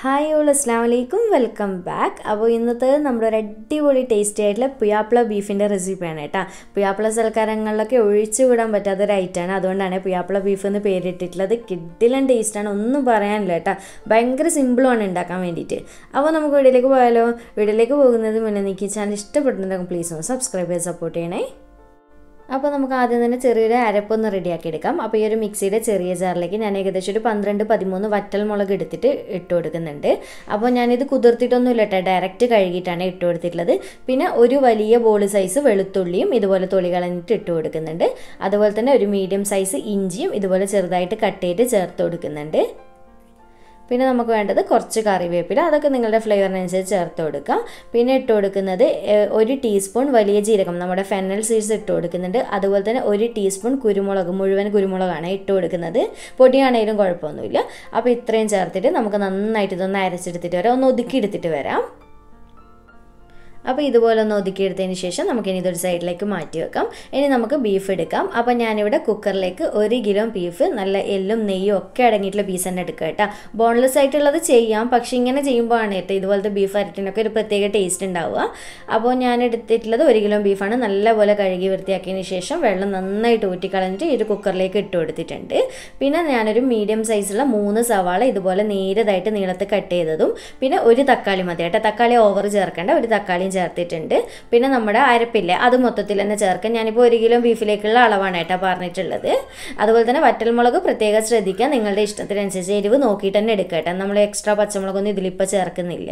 hi all അസ്ലാം വലൈക്കും welcome back അപ്പോൾ ഇന്നത്തെ നമ്മുടെ ഒരു അടിപൊളി ടേസ്റ്റി ആയിട്ടുള്ള പുയാപ്ല ബീഫിൻ്റെ റെസിപ്പിയാണ് കേട്ടോ പുയാപ്ല സൽക്കാരങ്ങളിലൊക്കെ ഒഴിച്ചു വിടാൻ പറ്റാത്ത ഒരു ഐറ്റമാണ് അതുകൊണ്ടാണ് പുയാപ്ല ബീഫ് എന്ന് പേരിട്ടിട്ടുള്ളത് കിഡിലൻ ടേസ്റ്റാണ് ഒന്നും പറയാനില്ല കേട്ടോ ഭയങ്കര സിമ്പിളുമാണ് ഉണ്ടാക്കാൻ വേണ്ടിയിട്ട് അപ്പോൾ നമുക്ക് വീഡിയോയിലേക്ക് പോയാലോ വീഡിയോയിലേക്ക് പോകുന്നത് മുന്നേ എനിക്ക് ചാനൽ ഇഷ്ടപ്പെട്ടിട്ടുണ്ടെങ്കിൽ പ്ലീസ് ഒന്ന് സബ്സ്ക്രൈബ് ചെയ്ത് സപ്പോർട്ട് ചെയ്യണേ അപ്പോൾ നമുക്ക് ആദ്യം തന്നെ ചെറിയൊരു അരപ്പൊന്ന് റെഡിയാക്കി എടുക്കാം അപ്പോൾ ഈ ഒരു മിക്സിയുടെ ചെറിയ ജാറിലേക്ക് ഞാൻ ഏകദേശം ഒരു പന്ത്രണ്ട് പതിമൂന്ന് വറ്റൽ മുളക് എടുത്തിട്ട് ഇട്ട് കൊടുക്കുന്നുണ്ട് അപ്പോൾ ഞാനിത് കുതിർത്തിട്ടൊന്നും ഇല്ല കേട്ടോ ഡയറക്റ്റ് കഴുകിയിട്ടാണ് ഇട്ട് കൊടുത്തിട്ടുള്ളത് പിന്നെ ഒരു വലിയ ബോൾ സൈസ് വെളുത്തുള്ളിയും ഇതുപോലെ തൊളി കളഞ്ഞിട്ട് ഇട്ട് കൊടുക്കുന്നുണ്ട് അതുപോലെ തന്നെ ഒരു മീഡിയം സൈസ് ഇഞ്ചിയും ഇതുപോലെ ചെറുതായിട്ട് കട്ട് ചെയ്ത് ചേർത്ത് കൊടുക്കുന്നുണ്ട് പിന്നെ നമുക്ക് വേണ്ടത് കുറച്ച് കറിവേപ്പില അതൊക്കെ നിങ്ങളുടെ ഫ്ലേവറിനനുസരിച്ച് ചേർത്ത് കൊടുക്കാം പിന്നെ ഇട്ട് കൊടുക്കുന്നത് ഒരു ടീസ്പൂൺ വലിയ ജീരകം നമ്മുടെ ഫെനൽ സീഡ്സ് ഇട്ട് കൊടുക്കുന്നുണ്ട് അതുപോലെ തന്നെ ഒരു ടീസ്പൂൺ കുരുമുളക് മുഴുവൻ കുരുമുളകാണ് ഇട്ട് കൊടുക്കുന്നത് പൊടിയാണെങ്കിലും കുഴപ്പമൊന്നുമില്ല അപ്പോൾ ഇത്രയും ചേർത്തിട്ട് നമുക്ക് നന്നായിട്ട് ഇതൊന്ന് അരച്ചെടുത്തിട്ട് വരാം ഒന്ന് ഒതുക്കി എടുത്തിട്ട് വരാം അപ്പോൾ ഇതുപോലെ ഒന്ന് ഒതുക്കിയെടുത്തതിന് ശേഷം നമുക്കിനി ഇതൊരു സൈഡിലേക്ക് മാറ്റി വെക്കാം ഇനി നമുക്ക് ബീഫ് എടുക്കാം അപ്പോൾ ഞാനിവിടെ കുക്കറിലേക്ക് ഒരു കിലോ ബീഫ് നല്ല എല്ലും നെയ്യും ഒക്കെ അടങ്ങിയിട്ടുള്ള പീസ് തന്നെ എടുക്കുക കേട്ടോ ബോൺലെസ് ആയിട്ടുള്ളത് ചെയ്യാം പക്ഷേ ഇങ്ങനെ ചെയ്യുമ്പോഴാണ് കേട്ടോ ഇതുപോലത്തെ ബീഫ് അരട്ടിനൊക്കെ ഒരു പ്രത്യേക ടേസ്റ്റ് ഉണ്ടാവുക അപ്പോൾ ഞാൻ എടുത്തിട്ടുള്ളത് ഒരു കിലോ ബീഫാണ് നല്ലപോലെ കഴുകി വൃത്തിയാക്കിയതിന് ശേഷം വെള്ളം നന്നായിട്ട് ഊറ്റിക്കളഞ്ഞിട്ട് ഈ ഒരു കുക്കറിലേക്ക് ഇട്ട് കൊടുത്തിട്ടുണ്ട് പിന്നെ ഞാനൊരു മീഡിയം സൈസുള്ള മൂന്ന് സവാള ഇതുപോലെ നേരതായിട്ട് നീളത്ത് കട്ട് ചെയ്തതും പിന്നെ ഒരു തക്കാളി മതി കേട്ടോ തക്കാളി ഓവർ ചേർക്കേണ്ട ഒരു തക്കാളിയും ചേർത്തിട്ടുണ്ട് പിന്നെ നമ്മുടെ അരപ്പില്ലേ അത് മൊത്തത്തിൽ തന്നെ ചേർക്കാം ഞാനിപ്പോൾ ഒരു കിലോ ബീഫിലേക്കുള്ള അളവാണ് കേട്ടോ പറഞ്ഞിട്ടുള്ളത് അതുപോലെ തന്നെ വറ്റൽമുളക് പ്രത്യേകം ശ്രദ്ധിക്കുക നിങ്ങളുടെ ഇഷ്ടത്തിനനുസരിച്ച് എരിവ് നോക്കിയിട്ട് തന്നെ എടുക്കുക കേട്ടോ നമ്മൾ എക്സ്ട്രാ പച്ചമുളകൊന്നും ഇതിലിപ്പോൾ ചേർക്കുന്നില്ല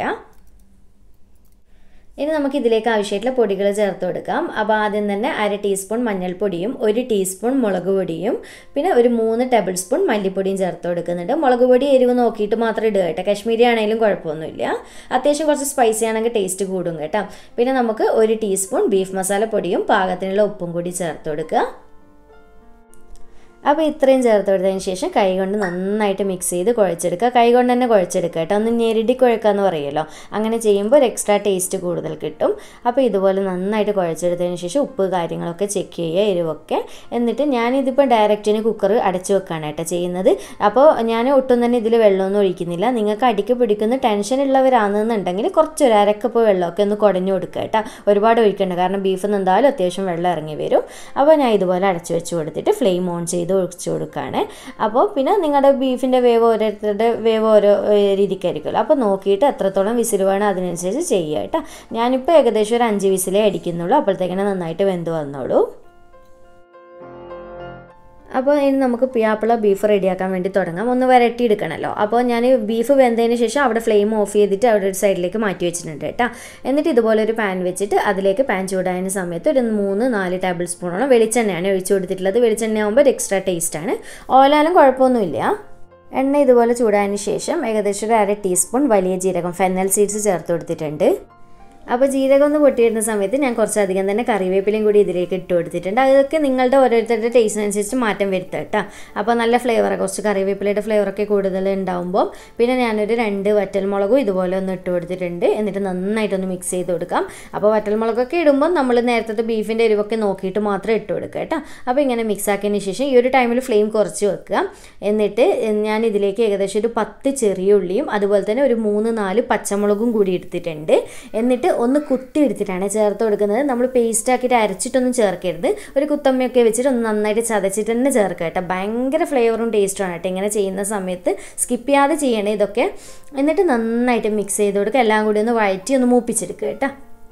ഇനി നമുക്ക് ഇതിലേക്ക് ആവശ്യമായിട്ടുള്ള പൊടികൾ ചേർത്ത് കൊടുക്കാം അപ്പോൾ ആദ്യം തന്നെ അര ടീസ്പൂൺ മഞ്ഞൾപ്പൊടിയും ഒരു ടീസ്പൂൺ മുളക് പൊടിയും പിന്നെ ഒരു മൂന്ന് ടേബിൾ സ്പൂൺ മല്ലിപ്പൊടിയും ചേർത്ത് കൊടുക്കുന്നുണ്ട് മുളക് പൊടി എരിവ് നോക്കിയിട്ട് മാത്രം ഇടുക കേട്ടോ കശ്മീരി ആണെങ്കിലും കുഴപ്പമൊന്നുമില്ല അത്യാവശ്യം കുറച്ച് സ്പൈസി ആണെങ്കിൽ ടേസ്റ്റ് കൂടും കേട്ടോ പിന്നെ നമുക്ക് ഒരു ടീസ്പൂൺ ബീഫ് മസാല പൊടിയും പാകത്തിനുള്ള ഉപ്പും കൂടി ചേർത്ത് കൊടുക്കുക അപ്പോൾ ഇത്രയും ചേർത്ത് കൊടുത്തതിന് ശേഷം കൈ കൊണ്ട് നന്നായിട്ട് മിക്സ് ചെയ്ത് കുഴച്ചെടുക്കുക കൈ കൊണ്ട് തന്നെ കുഴച്ചെടുക്കുക കേട്ടോ ഒന്ന് ഞെരടി കുഴക്കാന്ന് പറയുമല്ലോ അങ്ങനെ ചെയ്യുമ്പോൾ ഒരു എക്സ്ട്രാ ടേസ്റ്റ് കൂടുതൽ കിട്ടും അപ്പോൾ ഇതുപോലെ നന്നായിട്ട് കുഴച്ചെടുത്തതിന് ശേഷം ഉപ്പ് കാര്യങ്ങളൊക്കെ ചെക്ക് ചെയ്യുക എരിവൊക്കെ എന്നിട്ട് ഞാനിതിപ്പോൾ ഡയറക്റ്റിന് കുക്കർ അടച്ചു വെക്കുകയാണ് കേട്ടോ ചെയ്യുന്നത് അപ്പോൾ ഞാൻ ഒട്ടും തന്നെ ഇതിൽ വെള്ളമൊന്നും ഒഴിക്കുന്നില്ല നിങ്ങൾക്ക് അടിക്ക് പിടിക്കുന്ന ടെൻഷൻ ഉള്ളവരാണെന്നുണ്ടെങ്കിൽ കുറച്ചൊരു അരക്കപ്പ് വെള്ളമൊക്കെ ഒന്ന് കുടഞ്ഞു കൊടുക്കുക കേട്ടോ ഒരുപാട് ഒഴിക്കേണ്ട കാരണം ബീഫിൽ നിന്ന് എന്തായാലും അത്യാവശ്യം വെള്ളം ഇറങ്ങി വരും അപ്പോൾ ഞാൻ ഇതുപോലെ അടച്ചു വെച്ച് കൊടുത്തിട്ട് ഫ്ലെയിം ഓൺ ചെയ്ത് ഒഴിച്ചു കൊടുക്കുകയാണ് അപ്പോൾ പിന്നെ നിങ്ങളുടെ ബീഫിൻ്റെ വേവ് ഓരോരുത്തരുടെ വേവ് ഓരോ രീതിക്കായിരിക്കുമല്ലോ അപ്പോൾ നോക്കിയിട്ട് എത്രത്തോളം വിസിൽ വേണം അതിനനുസരിച്ച് ചെയ്യുക കേട്ടോ ഞാനിപ്പോൾ ഏകദേശം ഒരു അഞ്ച് വിസിലേ അടിക്കുന്നുള്ളൂ അപ്പോഴത്തേക്കിനെ നന്നായിട്ട് വെന്ത് വന്നോളൂ അപ്പോൾ ഇനി നമുക്ക് പിയാപ്പിള ബീഫ് റെഡിയാക്കാൻ വേണ്ടി തുടങ്ങാം ഒന്ന് വരട്ടി എടുക്കണമല്ലോ അപ്പോൾ ഞാൻ ബീഫ് വെന്തതിന് ശേഷം അവിടെ ഫ്ലെയിം ഓഫ് ചെയ്തിട്ട് അവിടെ ഒരു സൈഡിലേക്ക് മാറ്റി വെച്ചിട്ടുണ്ട് കേട്ടോ എന്നിട്ട് ഇതുപോലെ ഒരു പാൻ വെച്ചിട്ട് അതിലേക്ക് പാൻ ചൂടായതിന് സമയത്ത് ഒരു മൂന്ന് നാല് ടേബിൾ സ്പൂണോളം വെളിച്ചെണ്ണയാണ് ഒഴിച്ചു കൊടുത്തിട്ടുള്ളത് വെളിച്ചെണ്ണ ആകുമ്പോൾ ഒരു എക്സ്ട്രാ ടേസ്റ്റാണ് ഓയിലാലും കുഴപ്പമൊന്നുമില്ല എണ്ണ ഇതുപോലെ ചൂടായതിന് ശേഷം ഏകദേശം ഒരു അര ടീസ്പൂൺ വലിയ ജീരകം ഫെന്നൽ സീഡ്സ് ചേർത്ത് കൊടുത്തിട്ടുണ്ട് അപ്പോൾ ജീരകം ഒന്ന് പൊട്ടിയിരുന്ന സമയത്ത് ഞാൻ കുറച്ചധികം തന്നെ കറിവേപ്പിലയും കൂടി ഇതിലേക്ക് ഇട്ട് കൊടുത്തിട്ടുണ്ട് അതൊക്കെ നിങ്ങളുടെ ഓരോരുത്തരുടെ ടേസ്റ്റിനനുസരിച്ച് മാറ്റം വരുത്തുക കേട്ടോ അപ്പോൾ നല്ല ഫ്ലേവർ കുറച്ച് കറിവേപ്പിലയുടെ ഫ്ലേവറൊക്കെ കൂടുതൽ ഉണ്ടാകുമ്പോൾ പിന്നെ ഞാനൊരു രണ്ട് വറ്റൽമുളകും ഇതുപോലെ ഒന്ന് ഇട്ട് കൊടുത്തിട്ടുണ്ട് എന്നിട്ട് നന്നായിട്ടൊന്ന് മിക്സ് ചെയ്ത് കൊടുക്കാം അപ്പോൾ വറ്റൽമുളകൊക്കെ ഇടുമ്പോൾ നമ്മൾ നേരത്തെ ബീഫിൻ്റെ എരിവൊക്കെ നോക്കിയിട്ട് മാത്രം ഇട്ട് കൊടുക്കുക കേട്ടോ അപ്പോൾ ഇങ്ങനെ മിക്സ് ആക്കിയതിന് ശേഷം ഈ ഒരു ടൈമിൽ ഫ്ലെയിം കുറച്ച് വെക്കുക എന്നിട്ട് ഞാൻ ഇതിലേക്ക് ഏകദേശം ഒരു പത്ത് ചെറിയ ഉള്ളിയും അതുപോലെ തന്നെ ഒരു മൂന്ന് നാല് പച്ചമുളകും കൂടി എടുത്തിട്ടുണ്ട് എന്നിട്ട് ഒന്ന് കുത്തി എടുത്തിട്ടാണ് ചേർത്ത് കൊടുക്കുന്നത് നമ്മൾ പേസ്റ്റ് ആക്കിയിട്ട് അരച്ചിട്ടൊന്നും ചേർക്കരുത് ഒരു കുത്തമ്മയൊക്കെ വെച്ചിട്ട് ഒന്ന് നന്നായിട്ട് ചതച്ചിട്ട് തന്നെ ചേർക്കുക കേട്ടോ ഭയങ്കര ഫ്ലേവറും ടേസ്റ്റുമാണ് കേട്ടോ ഇങ്ങനെ ചെയ്യുന്ന സമയത്ത് സ്കിപ്പ് ചെയ്യാതെ ചെയ്യണേ ഇതൊക്കെ എന്നിട്ട് നന്നായിട്ട് മിക്സ് ചെയ്ത് കൊടുക്കുക എല്ലാം കൂടി ഒന്ന് വഴറ്റി ഒന്ന് മൂപ്പിച്ചെടുക്കുക കേട്ടോ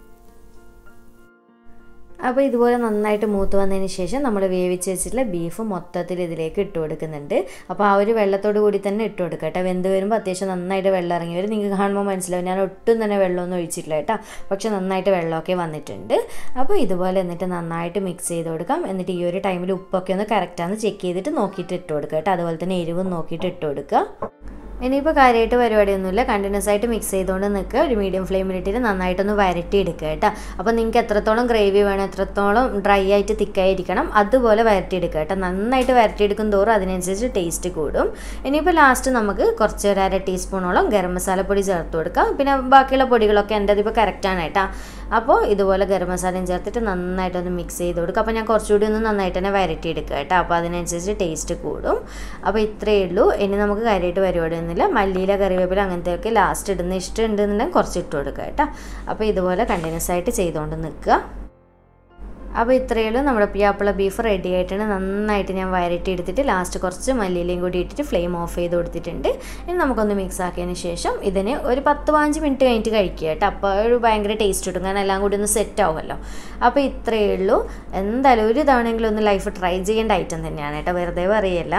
അപ്പോൾ ഇതുപോലെ നന്നായിട്ട് മൂത്ത് വന്നതിന് ശേഷം നമ്മൾ വേവിച്ച് വെച്ചിട്ടുള്ള ബീഫ് മൊത്തത്തിൽ ഇതിലേക്ക് ഇട്ട് കൊടുക്കുന്നുണ്ട് അപ്പോൾ ആ ഒരു വെള്ളത്തോട് കൂടി തന്നെ ഇട്ട് കൊടുക്കുക കേട്ടോ വെന്ത് വരുമ്പോൾ അത്യാവശ്യം നന്നായിട്ട് വെള്ളം ഇറങ്ങി വരും നിങ്ങൾക്ക് കാണുമ്പോൾ മനസ്സിലാവും ഞാൻ ഒട്ടും തന്നെ വെള്ളമൊന്നും ഒഴിച്ചിട്ടില്ല കേട്ടോ പക്ഷെ നന്നായിട്ട് വെള്ളമൊക്കെ വന്നിട്ടുണ്ട് അപ്പോൾ ഇതുപോലെ എന്നിട്ട് നന്നായിട്ട് മിക്സ് ചെയ്ത് കൊടുക്കാം എന്നിട്ട് ഈ ഒരു ടൈമിൽ ഉപ്പൊക്കെ ഒന്ന് കറക്റ്റാന്ന് ചെക്ക് ചെയ്തിട്ട് നോക്കിയിട്ട് ഇട്ട് കൊടുക്കുക കേട്ടോ അതുപോലെ തന്നെ എരിവും നോക്കിയിട്ട് ഇട്ട് കൊടുക്കുക ഇനിയിപ്പോൾ കാര്യമായിട്ട് പരിപാടിയൊന്നുമില്ല കണ്ടിന്യൂസ് ആയിട്ട് മിക്സ് ചെയ്തുകൊണ്ട് നിൽക്കുക ഒരു മീഡിയം ഫ്ലെയിമിലിട്ടിട്ട് നന്നായിട്ടൊന്ന് വരട്ടി എടുക്കുക കേട്ടോ അപ്പോൾ നിങ്ങൾക്ക് എത്രത്തോളം ഗ്രേവി വേണം എത്രത്തോളം ഡ്രൈ ആയിട്ട് തിക്കായിരിക്കണം അതുപോലെ വരട്ടിയെടുക്കുക കേട്ടോ നന്നായിട്ട് വരട്ടിയെടുക്കും തോറും അതിനനുസരിച്ച് ടേസ്റ്റ് കൂടും ഇനിയിപ്പോൾ ലാസ്റ്റ് നമുക്ക് കുറച്ച് ഒരു അര ടീസ്പൂണോളം ഗരം മസാലപ്പൊടി ചേർത്ത് കൊടുക്കാം പിന്നെ ബാക്കിയുള്ള പൊടികളൊക്കെ എൻ്റെ അതിപ്പോൾ കറക്റ്റാണ് കേട്ടോ അപ്പോൾ ഇതുപോലെ ഗരം മസാലയും ചേർത്തിട്ട് നന്നായിട്ടൊന്ന് മിക്സ് ചെയ്ത് കൊടുക്കുക അപ്പോൾ ഞാൻ കുറച്ചുകൂടി ഒന്ന് നന്നായിട്ട് തന്നെ വരട്ടി എടുക്കുക കേട്ടോ അപ്പോൾ അതിനനുസരിച്ച് ടേസ്റ്റ് കൂടും അപ്പോൾ ഇത്രയേ ഉള്ളൂ ഇനി നമുക്ക് കാര്യമായിട്ട് പരിപാടിയൊന്നുമില്ല നിർബന്ധമൊന്നുമില്ല മല്ലിയില കറിവേപ്പില അങ്ങനത്തെയൊക്കെ ലാസ്റ്റ് ഇടുന്ന ഇഷ്ടം ഉണ്ടെന്നുണ്ടെങ്കിൽ കുറച്ച് ഇട്ട് കൊടുക്കുക കേട്ടോ അപ്പോൾ ഇതുപോലെ കണ്ടിന്യൂസ് ആയിട്ട് ചെയ്തുകൊണ്ട് നിൽക്കുക അപ്പോൾ ഇത്രയേ ഉള്ളൂ നമ്മുടെ പിയാപ്പിള ബീഫ് റെഡി ആയിട്ടാണ് നന്നായിട്ട് ഞാൻ വരട്ടി എടുത്തിട്ട് ലാസ്റ്റ് കുറച്ച് മല്ലിയിലയും കൂടി ഇട്ടിട്ട് ഫ്ലെയിം ഓഫ് ചെയ്ത് കൊടുത്തിട്ടുണ്ട് ഇനി നമുക്കൊന്ന് മിക്സ് ആക്കിയതിന് ശേഷം ഇതിന് ഒരു പത്ത് പതിനഞ്ച് മിനിറ്റ് കഴിഞ്ഞിട്ട് കഴിക്കുക കേട്ടോ അപ്പോൾ ഒരു ഭയങ്കര ടേസ്റ്റ് കിട്ടും കാരണം എല്ലാം കൂടി ഒന്ന് സെറ്റ് ആവുമല്ലോ അപ്പോൾ ഇത്രയേ ഉള്ളൂ എന്തായാലും ഒരു തവണയെങ്കിലും ഒന്ന് ലൈഫ് ട്രൈ ചെയ്യേണ്ട ഐറ്റം തന്നെയാണ് കേട്ടോ വെറുതെ പറയല്ല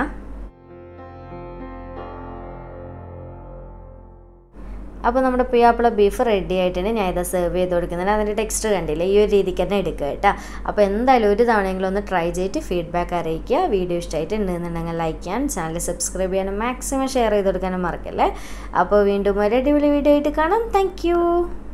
അപ്പോൾ നമ്മുടെ പിയാപ്പിള ബീഫ് റെഡി ആയിട്ടുണ്ട് ഞാൻ ഇത് സെർവ് ചെയ്ത് കൊടുക്കുന്നുണ്ട് അതിൻ്റെ ടെക്സ്റ്റ് കണ്ടില്ലേ ഈ ഒരു രീതിക്ക് തന്നെ എടുക്കുക കേട്ടോ അപ്പോൾ എന്തായാലും ഒരു തവണയെങ്കിലും ഒന്ന് ട്രൈ ചെയ്തിട്ട് ഫീഡ്ബാക്ക് അറിയിക്കുക വീഡിയോ ഇഷ്ടമായിട്ട് ഉണ്ടെന്നുണ്ടെങ്കിൽ ലൈക്ക് ചെയ്യാൻ ചാനൽ സബ്സ്ക്രൈബ് ചെയ്യാനും മാക്സിമം ഷെയർ ചെയ്ത് കൊടുക്കാനും മറക്കല്ലേ അപ്പോൾ വീണ്ടും ഒരു അടിപൊളി വീഡിയോ ആയിട്ട് കാണാം താങ്ക്